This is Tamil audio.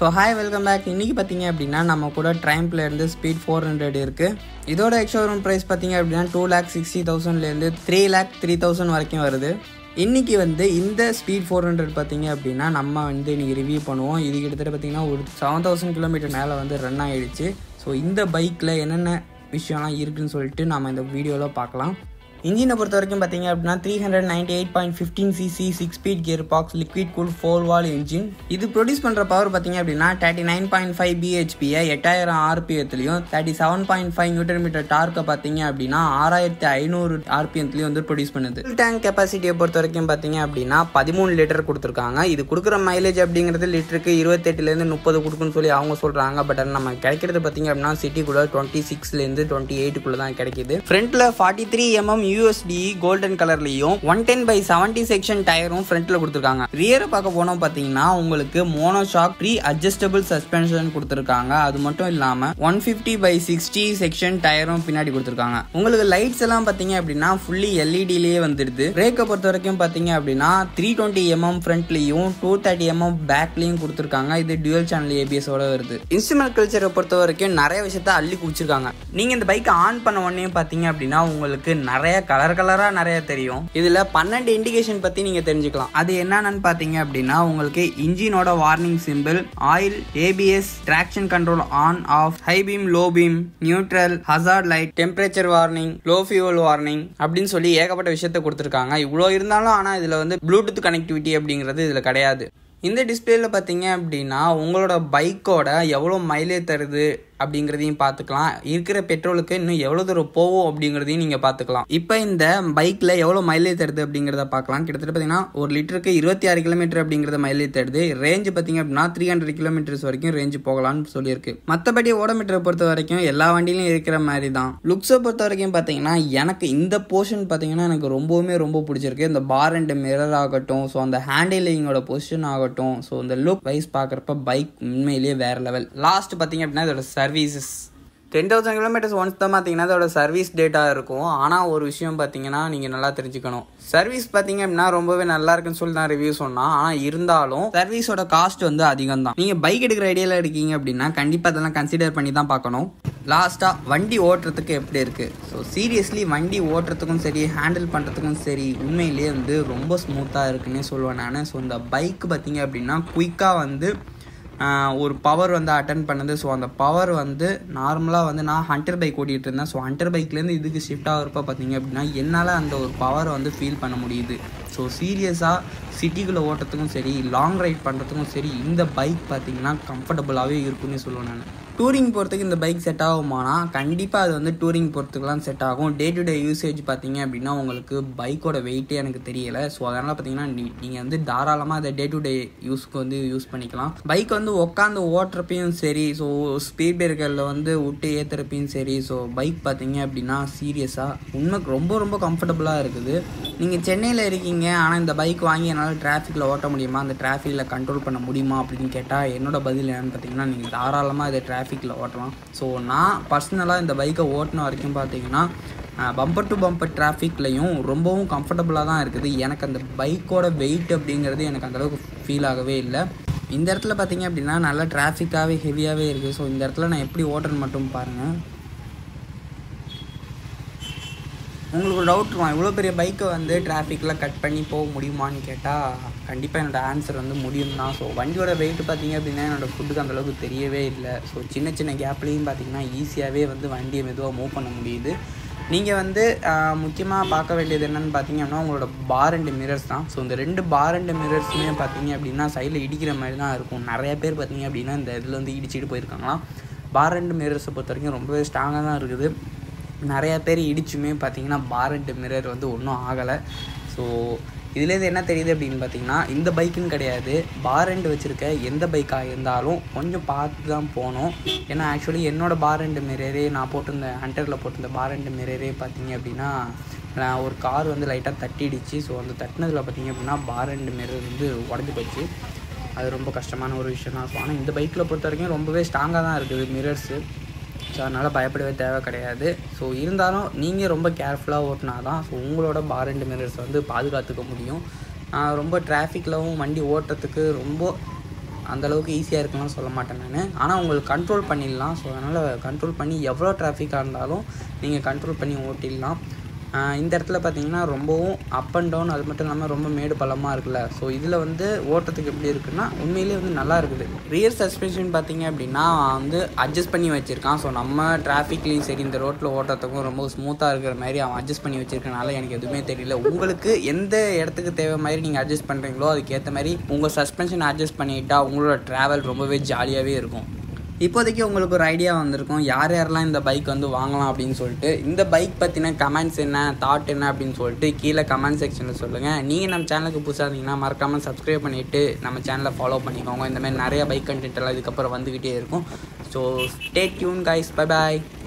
ஸோ ஹாய் வெல்கம் பேக் இன்றைக்கி பார்த்தீங்க அப்படின்னா நம்ம கூட ட்ரைம்ப்ல இருந்து ஸ்பீட் ஃபோர் ஹண்ட்ரட் இருக்குது இதோட எக்ஷோரூம் ப்ரைஸ் பார்த்தீங்க அப்படின்னா டூ லேக் சிக்ஸ்டி தௌசண்ட்லேருந்து த்ரீ லேக் த்ரீ தௌசண்ட் வரைக்கும் வருது இன்றைக்கி வந்து இந்த ஸ்பீட் ஃபோர் ஹண்ட்ரட் பார்த்தீங்க அப்படின்னா நம்ம வந்து இன்றைக்கி ரிவ்யூ பண்ணுவோம் இது கிட்டத்தட்ட பார்த்தீங்கன்னா ஒரு செவன் தௌசண்ட் கிலோமீட்டர் மேலே வந்து ரன் ஆகிடுச்சு ஸோ இந்த பைக்கில் என்னென்ன விஷயம்லாம் இருக்குன்னு சொல்லிட்டு நம்ம இந்த வீடியோவில் பார்க்கலாம் இன்ஜினை பொறுத்த வரைக்கும் பார்த்தீங்க அப்படின்னா three hundred ninety eight point fifteen CC six speed gear box liquid cool four valve engine இது ப்ரொடியூஸ் பண்ணுற பவர் பார்த்தீங்க அப்படின்னா தேர்ட்டி நைன் பாயிண்ட் ஃபைவ் பிஹெச்பியை எட்டாயிரம் ஆர்பிஎத்துலையும் thirty seven point five newton meter டார்க்கை பார்த்தீங்க அப்படின்னா ஆறாயிரத்தி ஐநூறு ஆர்பிஎம்லையும் வந்து ப்ரொடியூஸ் பண்ணுது ஃபுல் டேங்க் கெப்பாசிட்டியை பொறுத்த வரைக்கும் பார்த்தீங்க அப்படின்னா பதிமூணு லிட்டர் கொடுத்துருக்காங்க இது கொடுக்குற மைலேஜ் அப்படிங்கிறது லிட்டருக்கு இருபத்தெட்டுலேருந்து முப்பது கொடுக்குன்னு சொல்லி அவங்க சொல்கிறாங்க பட் நம்ம கிடைக்கிறது பார்த்தீங்க அப்படின்னா சிட்டிக்குள்ளே டுவெண்ட்டி சிக்ஸ்லேருந்து டுவெண்ட்டி எயிட்டுக்குள்ளே தான் கிடைக்குது ஃப்ரண்ட்டில் forty three MM USD golden கலர்லையும் one ten by seventy section டயரும் ஃப்ரண்ட்ல கொடுத்துருக்காங்க ரியரை பார்க்க போனோம் பார்த்தீங்கன்னா உங்களுக்கு mono shock pre adjustable suspension கொடுத்துருக்காங்க அது மட்டும் இல்லாம one fifty by sixty section டயரும் பின்னாடி கொடுத்துருக்காங்க உங்களுக்கு லைட்ஸ் எல்லாம் பார்த்தீங்க அப்படின்னா ஃபுல்லி எல்இடிலேயே வந்துடுது பிரேக்கை பொறுத்த வரைக்கும் பார்த்தீங்க அப்படின்னா த்ரீ டுவெண்ட்டி எம்எம் ஃப்ரண்ட்லையும் டூ தேர்ட்டி எம்எம் பேக்லையும் கொடுத்துருக்காங்க இது டியூல் சேனல் ஏபிஎஸோட வருது இன்ஸ்ட்ருமெண்ட் கல்ச்சரை பொறுத்த வரைக்கும் நிறைய விஷயத்த அள்ளி குடிச்சிருக்காங்க நீங்க இந்த பைக்கை ஆன் பண்ண உடனே பார்த்தீங்க அப்படின்னா உங்களுக்கு நிறைய கலர் கலரா நிறைய தெரியும் இதுல பன்னெண்டு இண்டிகேஷன் பத்தி நீங்க தெரிஞ்சுக்கலாம் அது என்னன்னு பாத்தீங்க அப்படின்னா உங்களுக்கு இன்ஜினோட warning symbol oil ABS traction control on off high beam low beam neutral hazard light temperature warning low fuel warning அப்படின்னு சொல்லி ஏகப்பட்ட விஷயத்த கொடுத்துருக்காங்க இவ்வளோ இருந்தாலும் ஆனால் இதில் வந்து ப்ளூடூத் கனெக்டிவிட்டி அப்படிங்கிறது இதில் கிடையாது இந்த டிஸ்பிளேல பார்த்தீங்க அப்படின்னா உங்களோட பைக்கோட எவ்வளோ மைலேஜ் தருது அப்படிங்கிறதையும் பார்த்துக்கலாம் இருக்கிற பெட்ரோலுக்கு இன்னும் எவ்வளோ தூரம் போகும் அப்படிங்கிறதையும் நீங்கள் பார்த்துக்கலாம் இப்போ இந்த பைக்கில் எவ்வளோ மைலேஜ் தருது அப்படிங்கிறத பார்க்கலாம் கிட்டத்தட்ட பார்த்தீங்கன்னா ஒரு லிட்டருக்கு இருபத்தி ஆறு கிலோமீட்டர் அப்படிங்கிறத மைலேஜ் தருது ரேஞ்சு பார்த்தீங்க அப்படின்னா த்ரீ ஹண்ட்ரட் கிலோமீட்டர்ஸ் வரைக்கும் ரேஞ்சு போகலாம்னு சொல்லியிருக்கு மற்றபடி ஓடோமீட்டரை பொறுத்த வரைக்கும் எல்லா வண்டியிலும் இருக்கிற மாதிரி தான் லுக்ஸை பொறுத்த வரைக்கும் பார்த்தீங்கன்னா எனக்கு இந்த போர்ஷன் பார்த்தீங்கன்னா எனக்கு ரொம்பவுமே ரொம்ப பிடிச்சிருக்கு இந்த பார் அண்ட் மிரர் ஆகட்டும் ஸோ அந்த ஹேண்டிலிங்கோட பொசிஷன் ஆகட்டும் ஸோ இந்த லுக் வைஸ் பார்க்குறப்ப பைக் உண்மையிலேயே வேற லெவல் லாஸ்ட் பார்த்தீங்க அப்படின்னா இதோட services ten thousand kilometers once தான் பார்த்தீங்கன்னா அதோட சர்வீஸ் டேட்டா இருக்கும் ஆனால் ஒரு விஷயம் பார்த்தீங்கன்னா நீங்கள் நல்லா தெரிஞ்சுக்கணும் சர்வீஸ் பார்த்தீங்க அப்படின்னா ரொம்பவே நல்லா இருக்குன்னு சொல்லி தான் ரிவ்யூ சொன்னால் ஆனால் இருந்தாலும் சர்வீஸோட காஸ்ட் வந்து அதிகம் தான் நீங்கள் பைக் எடுக்கிற ஐடியாவில் இருக்கீங்க அப்படின்னா கண்டிப்பாக அதெல்லாம் கன்சிடர் பண்ணி தான் பார்க்கணும் லாஸ்ட்டாக வண்டி ஓட்டுறதுக்கு எப்படி இருக்குது ஸோ சீரியஸ்லி வண்டி ஓட்டுறதுக்கும் சரி ஹேண்டில் பண்ணுறதுக்கும் சரி உண்மையிலேயே வந்து ரொம்ப ஸ்மூத்தாக இருக்குன்னே சொல்லுவேன் நான் ஸோ இந்த பைக் பார்த்தீங்க அப்படின்னா குயிக்காக வந்து ஒரு பவர் வந்து அட்டன் பண்ணுது ஸோ அந்த பவர் வந்து நார்மலாக வந்து நான் ஹண்டர் பைக் ஓட்டிகிட்டு இருந்தேன் ஸோ ஹண்டர் பைக்லேருந்து இதுக்கு ஷிஃப்ட் ஆகிறப்ப பார்த்தீங்க அப்படின்னா என்னால் அந்த ஒரு பவரை வந்து ஃபீல் பண்ண முடியுது ஸோ சீரியஸாக சிட்டிக்குள்ளே ஓட்டுறதுக்கும் சரி லாங் ரைட் பண்ணுறதுக்கும் சரி இந்த பைக் பார்த்தீங்கன்னா கம்ஃபர்டபுளாகவே இருக்குன்னு சொல்லுவேன் நான் டூரிங் போகிறதுக்கு இந்த பைக் செட் ஆகுமானா கண்டிப்பாக அது வந்து டூரிங் போகிறதுக்குலாம் செட் ஆகும் டே டு டே யூசேஜ் பார்த்தீங்க அப்படின்னா உங்களுக்கு பைக்கோட வெயிட்டே எனக்கு தெரியலை ஸோ அதனால் பார்த்தீங்கன்னா நீ நீங்கள் வந்து தாராளமாக அதை டே டு டே யூஸ்க்கு வந்து யூஸ் பண்ணிக்கலாம் பைக் வந்து உட்காந்து ஓட்டுறப்பையும் சரி ஸோ ஸ்பீட் பிரேக்கரில் வந்து விட்டு ஏற்றுறப்பையும் சரி ஸோ பைக் பார்த்தீங்க அப்படின்னா சீரியஸாக உண்மைக்கு ரொம்ப ரொம்ப கம்ஃபர்டபுளாக இருக்குது நீங்கள் சென்னையில் இருக்கீங்க ஆனால் இந்த பைக் வாங்கி என்னால் டிராஃபிக்கில் ஓட்ட முடியுமா அந்த டிராஃபிக்கில் கண்ட்ரோல் பண்ண முடியுமா அப்படின்னு கேட்டால் என்னோட பதில் என்னன்னு பார்த்தீங்கன்னா நீங்கள் தாராளமாக இதை டிராஃபிக்கில் ஓட்டலாம் ஸோ நான் பர்சனலாக இந்த பைக்கை ஓட்டின வரைக்கும் பார்த்தீங்கன்னா பம்பர் டு பம்பர் டிராஃபிக்லையும் ரொம்பவும் கம்ஃபர்டபுளாக தான் இருக்குது எனக்கு அந்த பைக்கோட வெயிட் அப்படிங்கிறது எனக்கு அந்தளவுக்கு ஃபீல் ஆகவே இல்லை இந்த இடத்துல பார்த்தீங்க அப்படின்னா நல்லா டிராஃபிக்காகவே ஹெவியாகவே இருக்குது ஸோ இந்த இடத்துல நான் எப்படி ஓட்டுறேன்னு மட்டும் பாருங்கள் உங்களுக்கு ஒரு டவுட் இருக்கும் இவ்வளோ பெரிய பைக்கை வந்து டிராஃபிக்கில் கட் பண்ணி போக முடியுமான்னு கேட்டால் கண்டிப்பாக என்னோடய ஆன்சர் வந்து முடியும் தான் ஸோ வண்டியோட வெயிட் பார்த்திங்க அப்படின்னா என்னோடய ஃபுட்டுக்கு அந்தளவுக்கு தெரியவே இல்லை ஸோ சின்ன சின்ன கேப்லேயும் பார்த்திங்கன்னா ஈஸியாகவே வந்து வண்டியை மெதுவாக மூவ் பண்ண முடியுது நீங்கள் வந்து முக்கியமாக பார்க்க வேண்டியது என்னென்னு பார்த்தீங்க அப்படின்னா உங்களோட பார் அண்ட் மிரர்ஸ் தான் ஸோ இந்த ரெண்டு பார் அண்ட் மிரர்ஸுமே பார்த்தீங்க அப்படின்னா சைடில் இடிக்கிற மாதிரி தான் இருக்கும் நிறைய பேர் பார்த்தீங்க அப்படின்னா இந்த இதில் வந்து இடிச்சிட்டு போயிருக்காங்களாம் பார் அண்ட் மிரர்ஸை பொறுத்த வரைக்கும் ரொம்பவே ஸ்ட்ராங்காக தான் இருக்குது நிறையா பேர் இடிச்சுமே பார்த்தீங்கன்னா பார் அண்ட் மிரர் வந்து ஒன்றும் ஆகலை ஸோ இதுலேருந்து என்ன தெரியுது அப்படின்னு பார்த்தீங்கன்னா இந்த பைக்குன்னு கிடையாது பார் அண்ட் வச்சுருக்க எந்த பைக்காக இருந்தாலும் கொஞ்சம் பார்த்து தான் போகணும் ஏன்னா ஆக்சுவலி என்னோடய பார் அண்ட் மிரரே நான் போட்டிருந்த ஹண்டரில் போட்டிருந்த பார் அண்ட் மிரரே பார்த்தீங்க அப்படின்னா நான் ஒரு கார் வந்து லைட்டாக தட்டிடுச்சு ஸோ அந்த தட்டினதில் பார்த்தீங்க அப்படின்னா பார் அண்ட் மிரர் வந்து உடஞ்சி போச்சு அது ரொம்ப கஷ்டமான ஒரு விஷயம் தான் ஸோ ஆனால் இந்த பைக்கில் பொறுத்த வரைக்கும் ரொம்பவே ஸ்ட்ராங்காக தான் இருக்குது மிரர்ஸு ஸோ அதனால் பயப்படவே தேவை கிடையாது ஸோ இருந்தாலும் நீங்கள் ரொம்ப கேர்ஃபுல்லாக ஓட்டினா தான் ஸோ உங்களோட பார் அண்ட் மிரர்ஸ் வந்து பாதுகாத்துக்க முடியும் ரொம்ப டிராஃபிக்லவும் வண்டி ஓட்டுறதுக்கு ரொம்ப அந்தளவுக்கு ஈஸியாக இருக்குன்னு சொல்ல மாட்டேன் நான் ஆனால் உங்களுக்கு கண்ட்ரோல் பண்ணிடலாம் ஸோ அதனால் கண்ட்ரோல் பண்ணி எவ்வளோ டிராஃபிக்காக இருந்தாலும் நீங்கள் கண்ட்ரோல் பண்ணி ஓட்டிடலாம் ஆஹ் இந்த இடத்துல பார்த்தீங்கன்னா ரொம்பவும் அப் அண்ட் டவுன் அது மட்டும் இல்லாமல் ரொம்ப மேடு பள்ளமாக இருக்குல்ல ஸோ இதில் வந்து ஓட்டத்துக்கு எப்படி இருக்குன்னா உண்மையிலேயே வந்து நல்லா இருக்குது ரியர் சஸ்பென்ஷன் பார்த்தீங்க அப்படின்னா அவன் வந்து அட்ஜஸ்ட் பண்ணி வச்சுருக்கான் ஸோ நம்ம டிராஃபிக்லேயும் சரி இந்த ரோட்டில் ஓட்டுறதுக்கும் ரொம்ப ஸ்மூத்தாக இருக்கிற மாதிரி அவன் அட்ஜஸ்ட் பண்ணி வச்சிருக்கனால எனக்கு எதுவுமே தெரியல உங்களுக்கு எந்த இடத்துக்கு தேவை மாதிரி நீங்கள் அட்ஜஸ்ட் பண்ணுறீங்களோ அதுக்கேற்ற மாதிரி உங்கள் சஸ்பென்ஷன் அட்ஜஸ்ட் பண்ணிட்டா உங்களோட ட்ராவல் ரொம்பவே ஜாலியாகவே இருக்கும் இப்போதைக்கு உங்களுக்கு ஒரு ஐடியா வந்திருக்கும் யார் யாரெல்லாம் இந்த பைக் வந்து வாங்கலாம் அப்படின்னு சொல்லிட்டு இந்த பைக் பற்றின கமெண்ட்ஸ் என்ன தாட் என்ன அப்படின்னு சொல்லிட்டு கீழே கமெண்ட் செக்ஷனில் சொல்லுங்கள் நீங்கள் நம்ம சேனலுக்கு புதுசாக இருந்தீங்கன்னா மறக்காமல் சப்ஸ்கிரைப் பண்ணிவிட்டு நம்ம சேனலை ஃபாலோ பண்ணிக்கோங்க இந்த மாதிரி நிறைய பைக் கண்டென்ட் எல்லாம் இதுக்கப்புறம் வந்துக்கிட்டே இருக்கும் so stay tuned guys bye பாய்